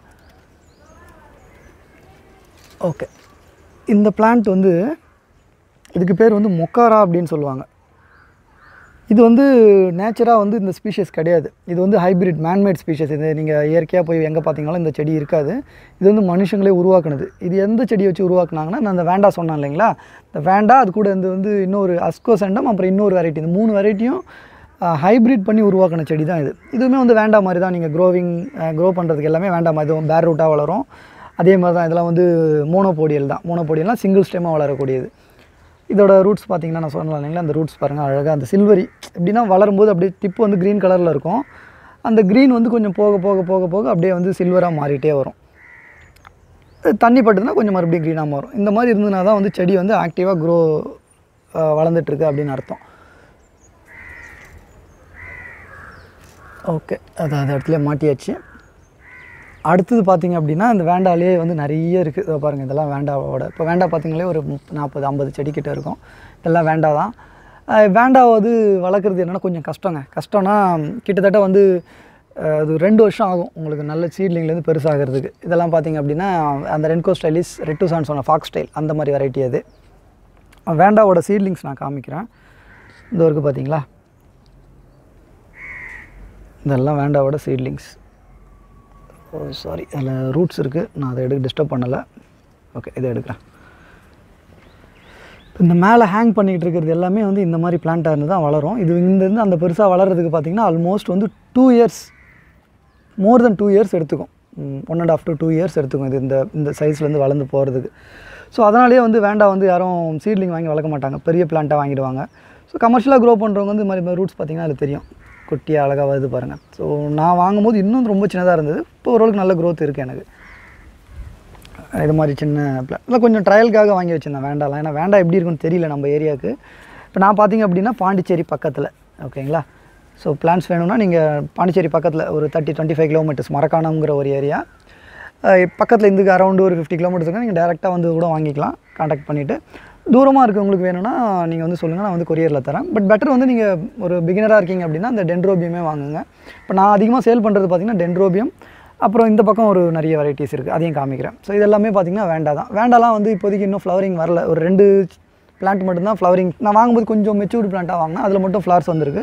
ஓகே இந்த பிளான்ட் வந்து இதுக்கு பேர் வந்து மொக்காரா அப்படின்னு சொல்லுவாங்க இது வந்து நேச்சராக வந்து இந்த ஸ்பீஷஸ் கிடையாது இது வந்து ஹைபிரிட் மேன்மேட் ஸ்பீஷஸ் இது நீங்கள் இயற்கையாக போய் எங்கே பார்த்தீங்கனாலும் இந்த செடி இருக்காது இது வந்து மனுஷங்களே உருவாக்குனது இது எந்த செடியை வச்சு உருவாக்குனாங்கன்னா நான் அந்த வேண்டா சொன்னேன் இல்லைங்களா இந்த வேண்டா அது கூட இந்த வந்து இன்னொரு அஸ்கோசெண்டம் அப்புறம் இன்னொரு வெரைட்டி இந்த மூணு வெரைட்டியும் ஹைப்ரிட் பண்ணி உருவாக்கின செடி தான் இது இதுவுமே வந்து வேண்டா மாதிரி தான் நீங்கள் க்ரோவிங் க்ரோ பண்ணுறதுக்கு எல்லாமே வேண்டாம் மாதிரி இதுவும் பேர் ரூட்டாக வளரும் அதே மாதிரி தான் இதெல்லாம் வந்து மோனோபோடியல் தான் மோனோபோடியல்னால் சிங்கிள் ஸ்டெம்மாக வளரக்கூடியது இதோட ரூட்ஸ் பார்த்தீங்கன்னா நான் சொன்னேன் இல்லைங்களா அந்த ரூட்ஸ் பாருங்கள் அழகாக அந்த சில்வரி எப்படின்னா வளரும்போது அப்படியே டிப்பு வந்து க்ரீன் கலரில் இருக்கும் அந்த க்ரீன் வந்து கொஞ்சம் போக போக போக போக அப்படியே வந்து சில்வராக மாறிட்டே வரும் தண்ணி பட்டுதுன்னா கொஞ்சம் மறுபடியும் க்ரீனாக மாறும் இந்த மாதிரி இருந்ததுனா தான் வந்து செடி வந்து ஆக்டிவாக க்ரோ வளர்ந்துட்டுருக்கு அப்படின்னு அர்த்தம் ஓகே அது அந்த இடத்துல மாட்டியாச்சு அடுத்தது பார்த்தீங்க அப்படின்னா இந்த வேண்டாலே வந்து நிறைய இருக்குது இதோ பாருங்கள் இதெல்லாம் வேண்டாவோட இப்போ வேண்டா பார்த்தீங்களே ஒரு முப்ப- நாற்பது ஐம்பது செடி கிட்ட இருக்கும் இதெல்லாம் வேண்டா தான் அஹ் வேண்டா வந்து வளர்க்குறது என்னென்னா கொஞ்சம் கஷ்டங்க கஷ்டம்னா கிட்டத்தட்ட வந்து அஹ், அது ரெண்டு வருஷம் ஆகும் உங்களுக்கு நல்ல சீட்லிங்லேருந்து பெருசாகிறதுக்கு இதெல்லாம் பார்த்தீங்க அப்படின்னா அந்த ரென்கோ ஸ்டைலிஸ் ரெட்டுசான் சொன்ன ஃபாக்ஸ் ஸ்டைல் அந்த மாதிரி வெரைட்டி அது வேண்டாவோட சீட்லிங்ஸ் நான் காமிக்கிறேன் இந்த இருக்குது பார்த்தீங்களா இதெல்லாம் வேண்டாவோட சீட்லிங்ஸ் ஓ சாரி அதில் ரூட்ஸ் இருக்குது நான் அதை எடுக்க டிஸ்டர்ப் பண்ணலை ஓகே இதை எடுக்கிறேன் இப்ப இந்த மேலே ஹேங் பண்ணிக்கிட்டு இருக்கிறது எல்லாமே வந்து இந்த மாதிரி பிளான்ட்டாக இருந்து தான் வளரும் இது இங்கேருந்து அந்த பெருசாக வளர்கிறதுக்கு பார்த்தீங்கன்னா ஆல்மோஸ்ட் வந்து two years more than two years எடுத்துக்கும் one and half to two years எடுத்துக்கும் இது இந்த இந்த சைஸ்லேருந்து வளர்ந்து போகிறதுக்கு ஸோ அதனாலேயே வந்து வேண்டாம் வந்து யாரும் சீட்லிங் வாங்கி வளர்க்க மாட்டாங்க பெரிய பிளான்ட்டாக வாங்கிடுவாங்க ஸோ கமர்ஷியலாக க்ரோ பண்ணுறவங்க வந்து இந்த மாதிரி ரூட்ஸ் பார்த்தீங்கன்னா அது தெரியும் குட்டியாக அழகாக வருது பாருங்கள் ஸோ நான் வாங்கும்போது இன்னும் ரொம்ப சின்னதாக இருந்தது இப்போ ஓரளவுக்கு நல்ல growth இருக்குது எனக்கு இது மாதிரி சின்ன பிளான் இல்லை கொஞ்சம் ட்ரையலுக்காக வாங்கி வச்சிருந்தேன் வேண்டாம் ஏன்னா வேண்டாம் எப்படி இருக்குன்னு தெரியல நம்ம ஏரியாவுக்கு இப்போ நான் பார்த்தீங்க அப்படின்னா பாண்டிச்சேரி பக்கத்தில் ஓகேங்களா ஸோ பிளான்ஸ் வேணும்னா நீங்கள் பாண்டிச்சேரி பக்கத்தில் ஒரு தேர்ட்டி டுவெண்ட்டி ஃபைவ் கிலோமீட்டர்ஸ் மரக்காணம்ங்கிற ஒரு ஏரியா பக்கத்தில் இதுக்கு அரௌண்டு ஒரு ஃபிஃப்டி கிலோமீட்டர்ஸ் நீங்கள் டேரெக்டாக வந்து கூட வாங்கிக்கலாம் காண்டாக்ட் பண்ணிவிட்டு தூரமாக இருக்கவங்களுக்கு வேணும்னா நீங்கள் வந்து சொல்லுங்கள் நான் வந்து கொரியரில் தரேன் பட் பெட்டர் வந்து நீங்கள் ஒரு பிகினராக இருக்கீங்க அப்படின்னா அந்த டென்ட்ரோபியமே வாங்குங்க இப்போ நான் அதிகமாக சேல் பண்ணுறது பார்த்தீங்கன்னா டென்ட்ரோபியம் அப்புறம் இந்த பக்கம் ஒரு நிறைய வெரைட்டிஸ் இருக்குது அதையும் காமிக்கிறேன் ஸோ இது எல்லாமே பார்த்தீங்கன்னா வேண்டா தான் வேண்டாலாம் வந்து இப்போதைக்கு இன்னும் ஃப்ளவரிங் வரல ஒரு ரெண்டு பிளான்ட் மட்டும்தான் ஃப்ளவரிங் நான் வாங்கும்போது கொஞ்சம் மெச்சூர்டு பிளான்ட்டாக வாங்கினேன் அதில் மட்டும் ஃப்ளவர்ஸ் வந்திருக்கு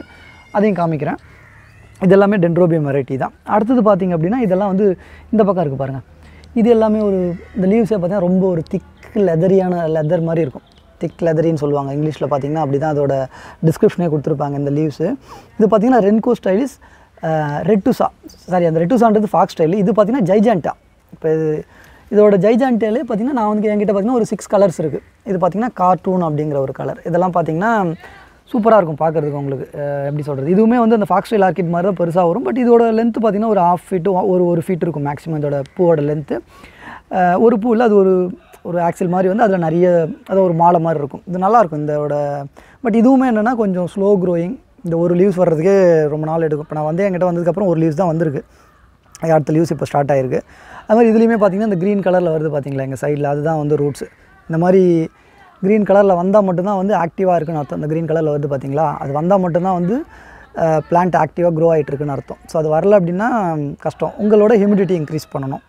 அதையும் காமிக்கிறேன் இது எல்லாமே டென்ட்ரோபியம் வெரைட்டி தான் அடுத்தது பார்த்தீங்க அப்படின்னா இதெல்லாம் வந்து இந்த பக்கம் இருக்குது பாருங்கள் இது எல்லாமே ஒரு இந்த லீவ்ஸே பார்த்தீங்கன்னா ரொம்ப ஒரு திக் லெதரியான லெதர் மாதிரி இருக்கும் திக் லெதரின்னு சொல்லுவாங்க இங்கிலீஷில் பார்த்தீங்கன்னா அப்படி தான் அதோட டிஸ்கிரிப்ஷனே கொடுத்துருப்பாங்க இந்த லீவ்ஸு இது பார்த்தீங்கன்னா ரென்கோ ஸ்டைலிஸ் ரெட்டுசா சாரி அந்த ரெட்டுசான்றது ஃபாக்ஸ் ஸ்டைல் இது பார்த்தீங்கன்னா ஜைஜான்டா இப்போ இது இதோட ஜைஜான்டேலே பார்த்தீங்கன்னா நான் வந்து என்கிட்ட பார்த்தீங்கன்னா ஒரு சிக்ஸ் கலர்ஸ் இருக்குது இது பார்த்தீங்கன்னா கார்ட்டூன் அப்படிங்கிற ஒரு கலர் இதெல்லாம் பார்த்தீங்கன்னா சூப்பராக இருக்கும் பார்க்குறதுக்கு உங்களுக்கு அஹ் எப்படி சொல்கிறது இதுவுமே வந்து அந்த ஃபாக்ஸ் ஸ்டைல் ஆர்கிட் மாதிரி தான் பெருசாக வரும் பட் இதோட லென்த் பார்த்தீங்கன்னா ஒரு ஹாஃப் ஃபீட்டு ஒரு ஒரு ஃபீட் இருக்கும் மேக்ஸிமம் இதோட பூவோட லென்த்து ஒரு பூ இல்லை அது ஒரு ஒரு ஆக்சில் மாதிரி வந்து அதில் நிறைய அது ஒரு மாலை மாதிரி இருக்கும் இது நல்லாயிருக்கும் இதோட பட் இதுவுமே என்னென்னா கொஞ்சம் ஸ்லோ க்ரோயிங் இந்த ஒரு லீவ்ஸ் வர்றதுக்கே ரொம்ப நாள் எடுக்கும் இப்போ நான் வந்து என்கிட்ட வந்ததுக்கப்புறம் ஒரு லீவ்ஸ் தான் வந்திருக்கு அடுத்த லீவ்ஸ் இப்போ ஸ்டார்ட் ஆகிருக்கு அது மாதிரி இதுலேயுமே பார்த்தீங்கன்னா இந்த க்ரீன் கலரில் வருது பார்த்தீங்களா எங்கள் சைடில் அதுதான் வந்து ரூட்ஸ் இந்த மாதிரி க்ரீன் கலரில் வந்தால் மட்டும்தான் வந்து ஆக்டிவாக இருக்குன்னு அர்த்தம் இந்த க்ரீன் கலரில் வருது பார்த்தீங்களா அது வந்தால் மட்டும்தான் வந்து பிளான்ட் ஆக்டிவாக க்ரோ ஆகிட்டு இருக்குன்னு அர்த்தம் ஸோ அது வரல அப்படின்னா கஷ்டம் உங்களோட ஹியூமிடிட்டி இன்க்ரீஸ் பண்ணணும்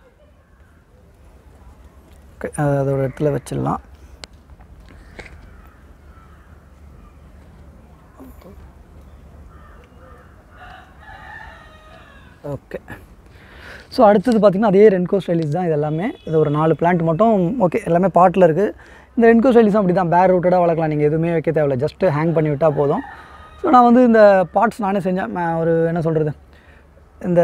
Okay, அஹ் அதோட இடத்துல வச்சிடலாம் ஓகே ஸோ அடுத்தது பார்த்திங்கன்னா அதே ரென்கோ ஸ்டைலிஸ் தான் இது எல்லாமே இது ஒரு நாலு பிளான்ட் மட்டும் ஓகே எல்லாமே பாட்டில் இருக்குது இந்த ரென்கோ ஸ்டைலிஸும் அப்படி தான் பேர் ரூட்டடாக வளர்க்கலாம் நீங்கள் எதுவுமே வைக்க தேவையில்ல ஜஸ்ட்டு ஹேங் பண்ணி விட்டால் போதும் ஸோ நான் வந்து இந்த பாட்ஸ் நானே செஞ்சேன் நான் ஒரு என்ன சொல்கிறது இந்த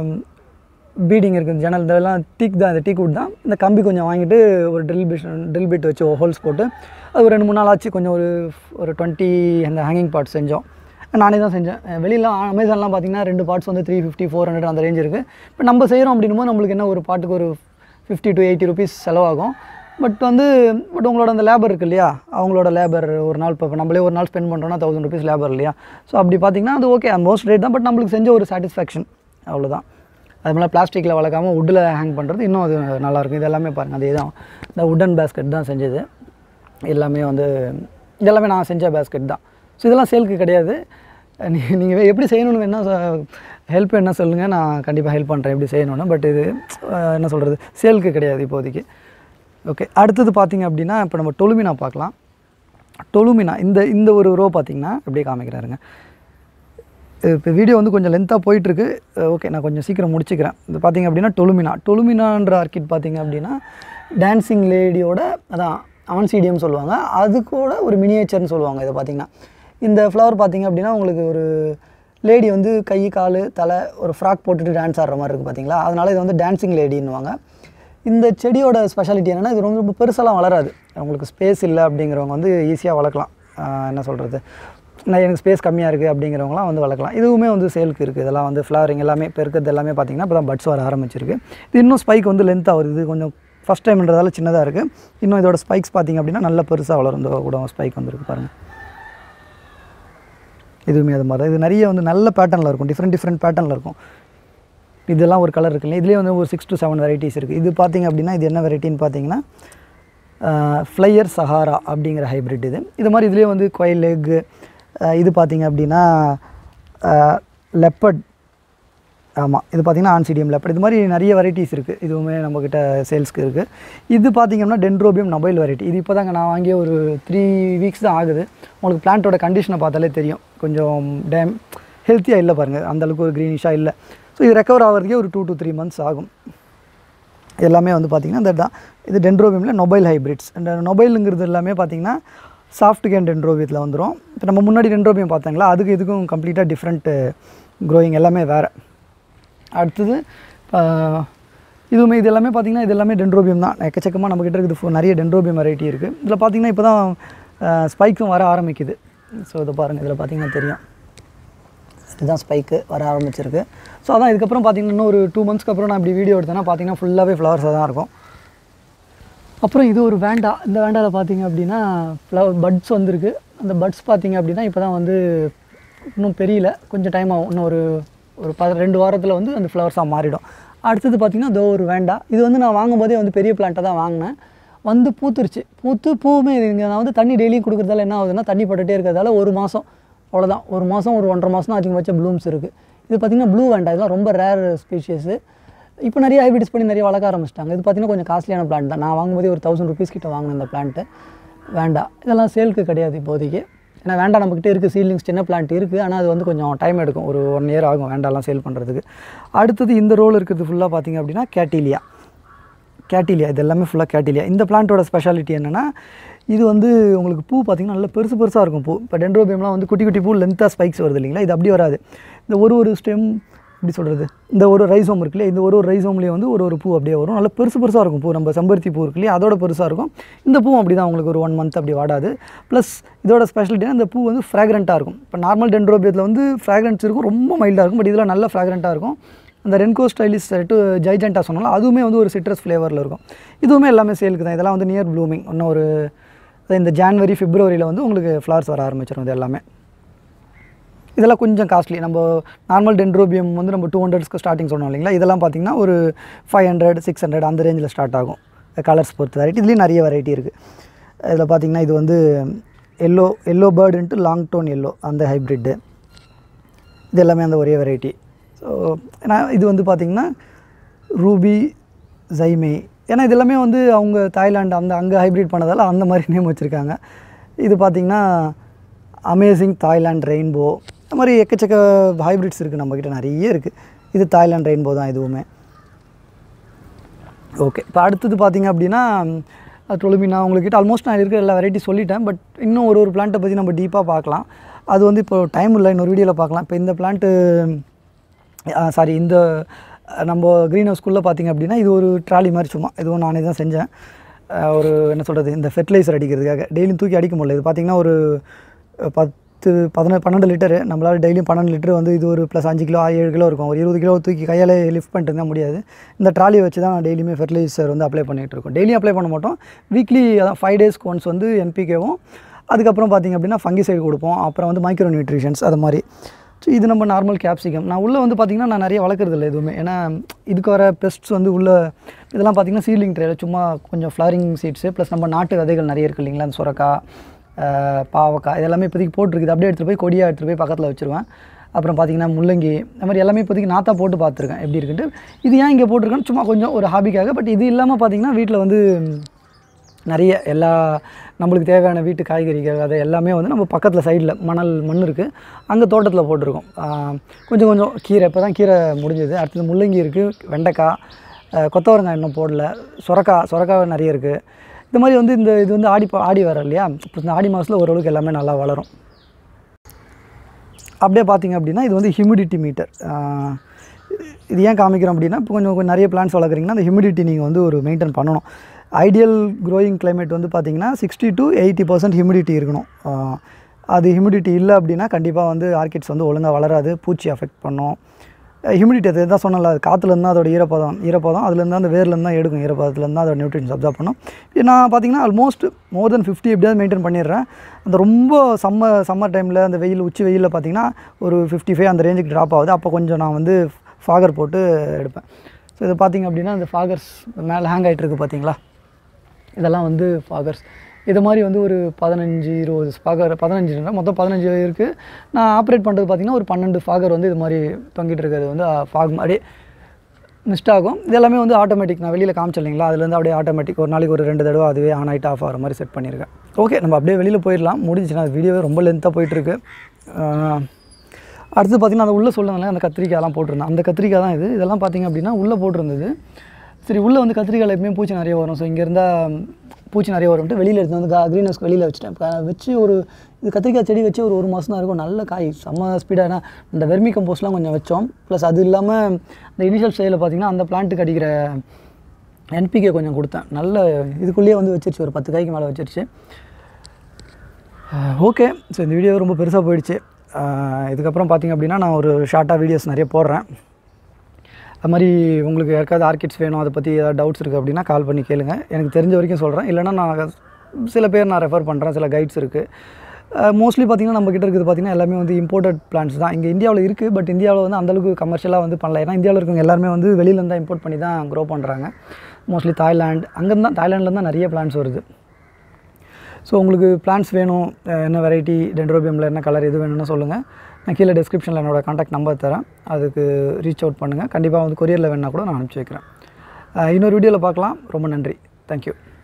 பீடிங் இருக்குது ஜன்னல் இதெல்லாம் டீக் தான் இந்த டீக் வுட் தான் இந்த கம்பி கொஞ்சம் வாங்கிட்டு ஒரு ட்ரில் பிட் ட்ரில் பிட் வச்சு ஹோல்ஸ் போட்டு அது ஒரு ரெண்டு மூணு நாள் ஆச்சு கொஞ்சம் ஒரு ஒரு டுவெண்ட்டி அந்த ஹேங்கிங் பார்ட் செஞ்சோம் நானே தான் செஞ்சேன் வெளியிலாம் அமேசான்லாம் பார்த்தீங்கன்னா ரெண்டு பார்ட்ஸ் வந்து த்ரீ ஃபிஃப்டி ஃபோர் ஹண்ட்ரட் அந்த ரேஞ்ச் இருக்குது இப்போ நம்ம செய்கிறோம் அப்படின்னும் போது நம்மளுக்கு என்ன ஒரு பாட்டுக்கு ஒரு ஃபிஃப்டி டு எயிட்டி ருபீஸ் செலவாகும் பட் வந்து பட் உங்களோட அந்த லேபர் இருக்கு இல்லையா அவங்களோட லேபர் ஒரு நாள் இப்போ நம்மளே ஒரு நாள் ஸ்பெண்ட் பண்ணுறோன்னா தௌசண்ட் ருபீஸ் லேபர் இல்லையா ஸோ அப்படி பார்த்தீங்கன்னா அது ஓகே மோஸ்ட் ரேட் தான் பட் நம்மளுக்கு செஞ்ச ஒரு சாட்டிஸ்ஃபேக்ஷன் அவ்வளோதான் அது மாதிரி பிளாஸ்டிக்கில் வளர்க்காம வுட்டில் ஹேங் பண்ணுறது இன்னும் அது நல்லாயிருக்கும் இது எல்லாமே பாருங்கள் அதே தான் இந்த உட்டன் பேஸ்கெட் தான் செஞ்சது எல்லாமே வந்து இதெல்லாமே நான் செஞ்ச பேஸ்கெட் தான் ஸோ இதெல்லாம் சேலுக்கு கிடையாது நீ நீங்கள் எப்படி செய்யணும்னு வேணால் ஹெல்ப் என்ன சொல்லுங்கள் நான் கண்டிப்பாக ஹெல்ப் பண்ணுறேன் எப்படி செய்யணும்னு பட் இது அஹ், என்ன சொல்கிறது சேலுக்கு கிடையாது இப்போதைக்கு ஓகே அடுத்தது பார்த்தீங்க அப்படின்னா இப்போ நம்ம டொலுமினா பார்க்கலாம் டொலுமினா இந்த இந்த ஒரு ரோ பார்த்தீங்கன்னா அப்படியே காமிக்கிறாருங்க இப்போ வீடியோ வந்து கொஞ்சம் லென்த்தாக போயிட்டுருக்கு ஓகே நான் கொஞ்சம் சீக்கிரம் முடிச்சுக்கிறேன் இது பார்த்தீங்க அப்படின்னா டொலுமினா டொலுமினான்ற ஆர்கிட் பார்த்தீங்க அப்படின்னா டான்சிங் லேடியோட அதான் ஆன்சீடியம் சொல்லுவாங்க அது கூட ஒரு மினியேச்சர்னு சொல்லுவாங்க இதை பார்த்தீங்கன்னா இந்த ஃப்ளவர் பார்த்தீங்க அப்படின்னா உங்களுக்கு ஒரு லேடி வந்து கை கால் தலை ஒரு ஃப்ராக் போட்டுட்டு டான்ஸ் ஆடுற மாதிரி இருக்குது பார்த்தீங்களா அதனால இது வந்து டான்சிங் லேடின்னுவாங்க இந்த செடியோட ஸ்பெஷாலிட்டி என்னென்னா இது ரொம்ப ரொம்ப பெருசாலாம் வளராது உங்களுக்கு ஸ்பேஸ் இல்லை அப்படிங்கிறவங்க வந்து ஈஸியாக வளர்க்கலாம் ஆஹ் என்ன சொல்கிறது நான் எனக்கு ஸ்பேஸ் கம்மியாக இருக்குது அப்படிங்கிறவங்களாம் வந்து வளர்க்கலாம் இதுவுமே வந்து சேலுக்கு இருக்குது இதெல்லாம் வந்து ஃப்ளவரிங் எல்லாமே இப்போ இருக்கிறது எல்லாமே பார்த்தீங்கன்னா இப்போ தான் பட்ஸ் வர ஆரம்பிச்சிருக்கு இது இன்னும் ஸ்பைக் வந்து லென்த்தாக வருது இது கொஞ்சம் ஃபஸ்ட் டைம்ன்றதால சின்னதாக இருக்குது இன்னும் இதோட ஸ்பைக்ஸ் பார்த்தீங்க அப்படின்னா நல்ல பெருசாக வளரும் இந்த கூட ஸ்பைக் வந்துருக்கு பாருங்கள் இதுவுமே அது மாதிரி தான் இது நிறைய வந்து நல்ல பேட்டர்னில் இருக்கும் டிஃப்ரெண்ட் டிஃப்ரெண்ட் பேட்டர்னில் இருக்கும் இதெல்லாம் ஒரு கலர் இருக்குல்ல இதுலேயே வந்து ஒரு சிக்ஸ் டு செவன் வெரைட்டிஸ் இருக்குது இது பார்த்தீங்க அப்படின்னா இது என்ன வெரைட்டின்னு பார்த்தீங்கன்னா ஃப்ளையர் சஹாரா அப்படிங்கிற ஹைப்ரிட் இது இது மாதிரி இதுலேயே வந்து கொயில் லெக்கு இது பார்த்தீங்க அப்படின்னா லெப்பட் ஆமாம் இது பார்த்தீங்கன்னா ஆன்சிடியம் லெப்பட் இது மாதிரி நிறைய வெரைட்டிஸ் இருக்குது இதுவுமே நம்மக்கிட்ட சேல்ஸ்க்கு இருக்குது இது பார்த்தீங்கன்னா டென்ட்ரோபியம் நொபைல் வெரைட்டி இது இப்போ தாங்க நான் வாங்கிய ஒரு த்ரீ வீக்ஸ் தான் ஆகுது உங்களுக்கு பிளான்ட்டோட கண்டிஷனை பார்த்தாலே தெரியும் கொஞ்சம் டேம் ஹெல்த்தியாக இல்லை பாருங்கள் அந்தளவுக்கு ஒரு க்ரீனிஷாக இல்லை ஸோ இது ரெக்கவர் ஆகிறதுக்கே ஒரு டூ டு த்ரீ மந்த்ஸ் ஆகும் எல்லாமே வந்து பார்த்திங்கன்னா இந்த தான் இது டென்ட்ரோபியமில் நொபைல் ஹைப்ரிட்ஸ் இந்த நொபைலுங்கிறது எல்லாமே பார்த்திங்கன்னா சாஃப்ட் கேன் டென்ட்ரோபியத்தில் வந்துடும் இப்போ நம்ம முன்னாடி டென்ட்ரோபியம் பார்த்தாங்களா அதுக்கு இதுக்கும் கம்ப்ளீட்டாக டிஃப்ரெண்ட்டு க்ரோயிங் எல்லாமே வேறு அடுத்தது ஆஹ், இதுவுமே இது எல்லாமே பார்த்திங்கன்னா இது எல்லாமே டென்ட்ரோபியம் தான் எக்கச்சக்கமாக நம்மக்கிட்ட இருக்குது ஃபு- நிறைய டென்ட்ரோபியம் வெரைட்டி இருக்குது இதில் பார்த்திங்கன்னா இப்போ தான் ஸ்பைக்கும் வர ஆரம்பிக்குது ஸோ இதை பாருங்கள் இதில் பார்த்திங்கன்னா தெரியும் இதுதான் ஸ்பைக்கு வர ஆரம்பிச்சிருக்கு ஸோ அதான் இதுக்கப்புறம் பார்த்தீங்கன்னா இன்னும் ஒரு டூ மந்த்ஸ்க்கு அப்புறம் நான் இப்படி வீடியோ எடுத்தேன்னா பார்த்தீங்கன்னா ஃபுல்லாகவே ஃப்ளவர்ஸாக தான் இருக்கும் அப்புறம் இது ஒரு வேண்டா இந்த வேண்டாவில் பார்த்தீங்க அப்படின்னா ஃப்ளவர் பட்ஸ் வந்திருக்கு அந்த பட்ஸ் பார்த்தீங்க அப்படின்னா இப்போ தான் வந்து இன்னும் பெரியல கொஞ்சம் டைம் ஆகும் இன்னும் ஒரு ஒரு ப ரெண்டு வாரத்தில் வந்து அந்த ஃப்ளவர்ஸாக மாறிடும் அடுத்தது பார்த்தீங்கன்னா இதோ ஒரு வேண்டா இது வந்து நான் வாங்கும்போதே வந்து பெரிய பிளான்ட்டை தான் வாங்கினேன் வந்து பூத்துருச்சு பூத்து பூவுமே இது இங்கே நான் வந்து தண்ணி டெய்லியும் கொடுக்குறதால என்ன ஆகுதுன்னா தண்ணி பட்டுட்டே இருக்கிறதால ஒரு மாதம் அவ்வளோதான் ஒரு மாதம் ஒரு ஒன்றரை மாதம் தான் அதிகபட்ச ப்ளூம்ஸ் இருக்குது இது பார்த்திங்கன்னா ப்ளூ வேண்டா இதெல்லாம் ரொம்ப ரேர் ஸ்பீஷியஸு இப்போ நிறைய ஹைபிரிட்ஸ் பண்ணி நிறைய வளர்க்க ஆரம்பிச்சிட்டாங்க இது பார்த்தீங்கன்னா கொஞ்சம் காஸ்ட்லியான பிளான்ட் தான் நான் வாங்கும்போதே ஒரு தௌசண்ட் ருபீஸ் கிட்ட வாங்கினேன் இந்த பிளான்ட்டு வேண்டாம் இதெல்லாம் சேலுக்கு கிடையாது இப்போதைக்கு ஏன்னா வேண்டாம் நம்மக்கிட்ட இருக்குது சீலிங்ஸ் சின்ன பிளான்ட் இருக்குது ஆனால் அது வந்து கொஞ்சம் டைம் எடுக்கும் ஒரு ஒன் இயர் ஆகும் வேண்டாம்லாம் சேல் பண்ணுறதுக்கு அடுத்தது இந்த ரோல் இருக்கிறது ஃபுல்லாக பார்த்தீங்க அப்படின்னா கேட்டிலியா கேட்டிலியா இது எல்லாமே ஃபுல்லாக கேட்டிலியா இந்த பிளான்ட்டோட ஸ்பெஷாலிட்டி என்னென்னா இது வந்து உங்களுக்கு பூ பார்த்திங்கன்னா நல்ல பெருசு பெருசாக இருக்கும் பூ இப்போ டென்ட்ரோபியம்லாம் வந்து குட்டி குட்டி பூ லென்த்தாக ஸ்பைக்ஸ் வருது இல்லைங்களா இது அப்படி வராது இந்த ஒரு ஒரு ஸ்டெம் எப்படி சொல்கிறது இந்த ஒரு ரைசோம் இருக்கு இல்லையா இந்த ஒரு ஒரு ரைசோம்லேயே வந்து ஒரு ஒரு பூ அப்படியே வரும் நல்ல பெருசு பெருசாக இருக்கும் பூ நம்ம செம்பருத்தி பூ இருக்கு இல்லையா அதோட பெருசாக இருக்கும் இந்த பூ அப்படி தான் உங்களுக்கு ஒரு ஒன் மந்த் அப்படி வாடாது ப்ளஸ் இதோட ஸ்பெஷாலிட்டினா இந்த பூ வந்து ஃப்ராக்ரண்ட்டாக இருக்கும் இப்போ நார்மல் டென்ட்ரோபியத்தில் வந்து ஃப்ராக்ரன்ஸ் இருக்கும் ரொம்ப மைல்டாக இருக்கும் பட் இதில் நல்ல ஃப்ராக்ரண்ட்டாக இருக்கும் அந்த ரென்கோ ஸ்டைலிஷ் டு ஜைஜென்ட்டா சொன்னாலும் அதுவுமே வந்து ஒரு சிட்ரஸ் ஃப்ளேவரில் இருக்கும் இதுவுமே எல்லாமே சேலுக்கு தான் இதெல்லாம் வந்து நியர் ப்ளூமிங் இன்னும் ஒரு அதாவது இந்த ஜான்வரி பிப்ரவரியில் வந்து உங்களுக்கு ஃப்ளவர்ஸ் வர ஆரம்பிச்சிடும் இது எல்லாமே இதெல்லாம் கொஞ்சம் காஸ்ட்லி நம்ம நார்மல் டென்ட்ரோபியம் வந்து நம்ம டூ ஹண்ட்ரட்ஸ்க்கு ஸ்டார்டிங் சொன்னோம் இல்லைங்களா இதெல்லாம் பார்த்தீங்கன்னா ஒரு ஃபைவ் ஹண்ட்ரட் சிக்ஸ் ஹண்ட்ரட் அந்த ரேஞ்சில் ஸ்டார்ட் ஆகும் கலர்ஸ் பொறுத்த வெரைட்டி இதுலேயும் நிறைய வெரைட்டி இருக்குது இதில் பார்த்தீங்கன்னா இது வந்து எல்லோ எல்லோ பேர்டுன்ட்டு லாங் டோன் எல்லோ அந்த ஹைப்ரிட்டு இது எல்லாமே அந்த ஒரே வெரைட்டி ஸோ ஏன்னா இது வந்து பார்த்திங்கன்னா ரூபி ஜைமே ஏன்னா இது எல்லாமே வந்து அவங்க தாய்லாந்து அந்த அங்கே ஹைப்ரிட் பண்ணதால் அந்த மாதிரி நேம் வச்சுருக்காங்க இது பார்த்திங்கன்னா அமேசிங் தாய்லாண்ட் ரெயின்போ இந்த மாதிரி எக்கச்சக்க ஹைப்ரிட்ஸ் இருக்குது நம்மக்கிட்ட நிறைய இருக்குது இது தாய்லாண்ட் ரெயின்போ தான் இதுவுமே ஓகே இப்போ அடுத்தது பார்த்தீங்க அப்படின்னா டொலுமினா உங்கள்கிட்ட ஆல்மோஸ்ட் நான் இருக்கிற எல்லா வெரைட்டி சொல்லிட்டேன் பட் இன்னும் ஒரு ஒரு பிளான்ட்டை பற்றி நம்ம டீப்பாக பார்க்கலாம் அது வந்து இப்போ டைம் இல்லை இன்னொரு வீடியோவில் பார்க்கலாம் இப்போ இந்த பிளான்ட்டு சாரி இந்த அஹ், நம்ம க்ரீன் ஹவுஸ்குள்ளே பார்த்தீங்க அப்படின்னா இது ஒரு ட்ராலி மாதிரி சும்மா இதுவும் நானே தான் செஞ்சேன் அஹ், ஒரு என்ன சொல்கிறது இந்த ஃபெர்டிலைசர் அடிக்கிறதுக்காக டெய்லியும் தூக்கி அடிக்க முடியல இது பார்த்தீங்கன்னா ஒரு அஹ், பத்து பதினெட்டு பன்னெண்டு லிட்டரு நம்மளால் டெய்லியும் பன்னெண்டு லிட்டர் வந்து இது ஒரு ப்ளஸ் அஞ்சு கிலோ ஏழு கிலோ இருக்கும் ஒரு இருபது கிலோ தூக்கி கையால் லிஃப்ட் பண்ணிட்டு இருந்தால் முடியாது இந்த ட்ராலியை வச்சு தான் நான் டெய்லியுமே ஃபெர்டிலைசர் வந்து அப்ளை பண்ணிகிட்டு இருக்கோம் டெய்லியும் அப்ளை பண்ண மாட்டோம் வீக்லி அதான் ஃபைவ் டேஸ்க்கு ஒன்ஸ் வந்து என்பிகேவும் அதுக்கப்புறம் பார்த்திங்க அப்படின்னா ஃபங்கிசைடு கொடுப்போம் அப்புறம் வந்து மைக்ரோ நியூட்ரிஷன்ஸ் அது மாதிரி ஸோ இது நம்ம நார்மல் கேப்சிகம் நான் உள்ளே வந்து பார்த்திங்கன்னா நான் நிறைய வளர்க்குறது இல்லை எதுவுமே ஏன்னா இதுக்கு வர பெஸ்ட்ஸ் வந்து உள்ள இதெல்லாம் பார்த்திங்கன்னா சீலிங் ட்ரேல சும்மா கொஞ்சம் ஃப்ளவரிங் சீட்ஸு ப்ளஸ் நம்ம நாட்டு விதைகள் நிறைய இருக்குது இல்லைங்களா அந்த சுரக்காய் ஆஹ், பாவக்காய் இதெல்லாமே இப்போதைக்கு போட்டிருக்குது அப்படியே எடுத்துகிட்டு போய் கொடியாக எடுத்துகிட்டு போய் பக்கத்தில் வச்சுருவேன் அப்புறம் பார்த்திங்கன்னா முள்ளங்கி இந்த மாதிரி எல்லாமே இப்போதைக்கு நாத்தா போட்டு பார்த்துருக்கேன் எப்படி இருக்குன்ட்டு இது ஏன் இங்கே போட்டிருக்கேன்னு சும்மா கொஞ்சம் ஒரு ஹாபிக்காக பட் இது இல்லாமல் பார்த்திங்கன்னா வீட்டில் வந்து நிறைய எல்லா நம்மளுக்கு தேவையான வீட்டு காய்கறிகள் அது எல்லாமே வந்து நம்ம பக்கத்தில் சைடில் மணல் மண் இருக்குது அங்கே தோட்டத்தில் போட்டிருக்கோம் ஆஹ் கொஞ்சம் கொஞ்சம் கீரை இப்போ தான் கீரை முடிஞ்சது அடுத்தது முள்ளங்கி இருக்குது வெண்டைக்காய் ஆஹ் கொத்தவரங்காய் இன்னும் போடல சுரக்காய் சுரக்காய் நிறைய இருக்குது இந்த மாதிரி வந்து இந்த இது வந்து ஆடி பா- ஆடி வர இல்லையா இப்போ இந்த ஆடி மாதத்தில் ஓரளவுக்கு எல்லாமே நல்லா வளரும் அப்படியே பார்த்தீங்க அப்படின்னா இது வந்து ஹியூமிடிட்டி மீட்டர் இது ஏன் காமிக்கிறோம் அப்படின்னா இப்போ கொஞ்சம் கொஞ்சம் நிறைய பிளான்ஸ் வளர்க்குறீங்கன்னா அந்த ஹியூமிடிட்டி நீங்கள் வந்து ஒரு மெயின்டைன் பண்ணணும் ஐடியல் க்ரோயிங் climate வந்து பார்த்தீங்கன்னா sixty to eighty percent humidity இருக்கணும் ஆஹ் அது ஹியூமிடிட்டி இல்லை அப்படின்னா கண்டிப்பாக வந்து ஆர்கிட்ஸ் வந்து ஒழுங்காக வளராது பூச்சி அஃபெக்ட் பண்ணும் ஹியூமிடிட்டி அது தான் சொன்னல அது காற்றுலேருந்து அதோட ஈரப்பதம் ஈரப்பதம் அதுலேருந்து அந்த வேர்லேருந்து தான் எடுக்கும் ஈரப்பதத்துலேருந்து அதோட நியூட்ரியன்ஸ் அப்சர்வ் பண்ணும் இது நான் பார்த்தீங்கன்னா ஆல்மோஸ்ட் மோர் தென் ஃபிஃப்டி எப்படியாவது மெயின்டைன் பண்ணிடுறேன் அந்த ரொம்ப சம்மர் சம்மர் டைமில் அந்த வெயில் உச்சி வெயிலில் பார்த்தீங்கன்னா ஒரு ஃபிஃப்டி ஃபைவ் அந்த ரேஞ்சுக்கு ட்ராப் ஆகுது அப்போ கொஞ்சம் நான் வந்து ஃபாகர் போட்டு எடுப்பேன் ஸோ இது பார்த்தீங்க அப்படின்னா அந்த ஃபாகர்ஸ் மேலே ஹேங் ஆகிட்டு இருக்கு பார்த்தீங்களா இதெல்லாம் வந்து ஃபாகர்ஸ் இது மாதிரி வந்து ஒரு பதினஞ்சு இருபது ஃபாகர் பதினஞ்சு இல்லை, மொத்தம் பதினஞ்சு இருக்குது நான் ஆப்ரேட் பண்ணுறது பார்த்திங்கன்னா ஒரு பன்னெண்டு ஃபாகர் வந்து இது மாதிரி தொங்கிட்டு இருக்கிறது வந்து ஃபாக் அப்படியே மிஸ்ட் ஆகும் இது எல்லாமே வந்து ஆட்டோமேட்டிக் நான் வெளியில் காமிச்சேன் இல்லைங்களா அதுலேருந்து அப்படியே ஆட்டோமேட்டிக் ஒரு நாளைக்கு ஒரு ரெண்டு தடவை அதுவே ஆன் ஆகிட்டு ஆஃப் ஆகிற மாதிரி செட் பண்ணியிருக்கேன் ஓகே நம்ம அப்படியே வெளியில் போயிடலாம் முடிஞ்சுச்சுன்னா வீடியோவே ரொம்ப லென்த்தாக போயிட்டுருக்கு அடுத்து பார்த்திங்கன்னா அந்த உள்ளே சொல்லுங்களேன் அந்த கத்திரிக்காயெல்லாம் போட்டிருந்தேன் அந்த கத்திரிக்காய் தான் இது இதெல்லாம் பார்த்திங்க அப்படின்னா உள்ளே போட்டிருந்தது சரி உள்ளே வந்து கத்திரிக்காயில் எப்பயுமே பூச்சி நிறைய வரும் ஸோ இங்கே இருந்தால் பூச்சி நிறைய வரும்ட்டு வெளியில் எடுத்து வந்து க்ரீன் ஹவுஸ்க்கு வெளியில் வச்சுட்டேன் க- வச்சு ஒரு இது கத்திரிக்காய் செடி வச்சு ஒரு ஒரு மாதம் தான் இருக்கும் நல்ல காய் செம்ம ஸ்பீடாக இந்த வெர்மி கம்போஸ்ட்லாம் கொஞ்சம் வச்சோம் ப்ளஸ் அது இல்லாமல் இந்த இனிஷியல் ஸ்டேஜில் பார்த்திங்கன்னா அந்த பிளான்ட்டுக்கு அடிக்கிற என்பிகே கொஞ்சம் கொடுத்தேன் நல்ல இதுக்குள்ளேயே வந்து வச்சிருச்சு ஒரு பத்து காய்க்கு மேலே வச்சிருச்சு ஓகே ஸோ இந்த வீடியோ ரொம்ப பெருசாக போயிடுச்சு அஹ் இதுக்கப்புறம் பார்த்திங்க அப்படின்னா நான் ஒரு ஷார்ட்டாக வீடியோஸ் நிறைய போடுறேன் அது மாதிரி உங்களுக்கு யாருக்காவது ஆர்கிட்ஸ் வேணும் அதை பற்றி ஏதாவது டவுட்ஸ் இருக்குது அப்படின்னா கால் பண்ணி கேளுங்க எனக்கு தெரிஞ்ச வரைக்கும் சொல்கிறேன் இல்லைனா நான் சில பேர் நான் ரெஃபர் பண்ணுறேன் சில கைட்ஸ் இருக்குது மோஸ்ட்லி பார்த்திங்கன்னா நம்ம கிட்ட இருக்குது பார்த்திங்கன்னா எல்லாமே வந்து இம்போர்ட்டட் பிளான்ஸ் தான் இங்கே இந்தியாவில் இருக்குது பட் இந்தியாவில் வந்து அந்தளவுக்கு கமர்ஷியலாக வந்து பண்ணல ஏன்னா இந்தியாவில் இருக்கவங்க எல்லாருமே வந்து வெளியிலேருந்து தான் இம்போர்ட் பண்ணி தான் க்ரோ பண்ணுறாங்க மோஸ்ட்லி தாய்லாந்து அங்கேருந்து தான் தாய்லாண்டில் தான் நிறைய பிளான்ஸ் வருது ஸோ உங்களுக்கு பிளான்ஸ் வேணும் அஹ் என்ன வெரைட்டி டென்ட்ரோபியமில் என்ன கலர் எது வேணும்னு சொல்லுங்கள் நான் கீழே டிஸ்கிரிப்ஷனில் என்னோட காண்டாக்ட் நம்பர் தரேன் அதுக்கு ரீச் அவுட் பண்ணுங்கள் கண்டிப்பாக வந்து கொரியரில் வேணால் கூட நான் அனுப்பிச்சி வைக்கிறேன் அஹ் இன்னொரு வீடியோவில் பார்க்கலாம் ரொம்ப நன்றி தேங்க்யூ